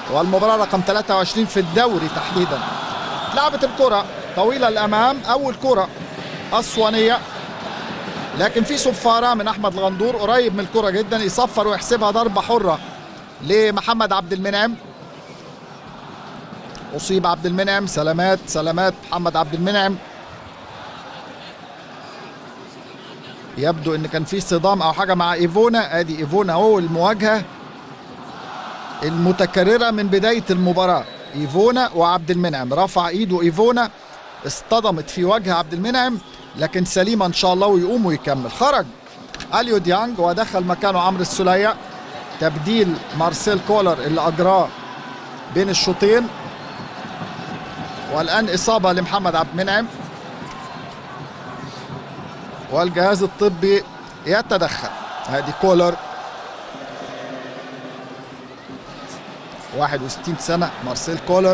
والمباراة رقم 23 في الدوري تحديدا لعبت الكرة طويلة الأمام أول كرة أسوانية لكن في صفارة من أحمد الغندور قريب من الكرة جدا يصفر ويحسبها ضربة حرة لمحمد عبد المنعم أصيب عبد المنعم سلامات سلامات محمد عبد المنعم يبدو ان كان في صدام او حاجه مع ايفونا ادي ايفونا اهو المواجهه المتكرره من بدايه المباراه ايفونا وعبد المنعم رفع ايده ايفونا اصطدمت في وجه عبد المنعم لكن سليمه ان شاء الله ويقوم ويكمل خرج اليو ديانج ودخل مكانه عمرو السليه تبديل مارسيل كولر اللي اجراه بين الشوطين والان اصابه لمحمد عبد المنعم والجهاز الطبي يتدخل هذه كولر 61 سنة مارسيل كولر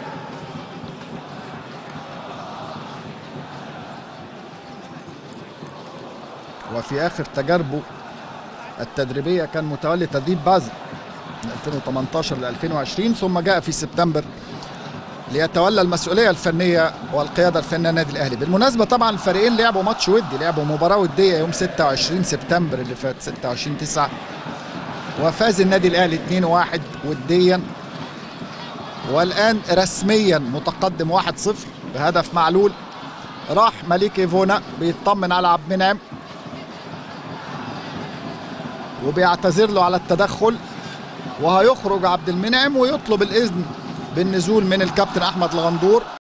وفي آخر تجاربه التدريبية كان متولي تدريب بازل من 2018 ل 2020 ثم جاء في سبتمبر ليتولى المسؤوليه الفنيه والقياده الفنيه النادي الاهلي بالمناسبه طبعا الفريقين لعبوا ماتش ودي لعبوا مباراه وديه يوم 26 سبتمبر اللي فات 26 9 وفاز النادي الاهلي 2-1 وديا والان رسميا متقدم 1-0 بهدف معلول راح مليك ايفونا بيطمن على عبد المنعم وبيعتذر له على التدخل وهيخرج عبد المنعم ويطلب الاذن بالنزول من الكابتن احمد الغندور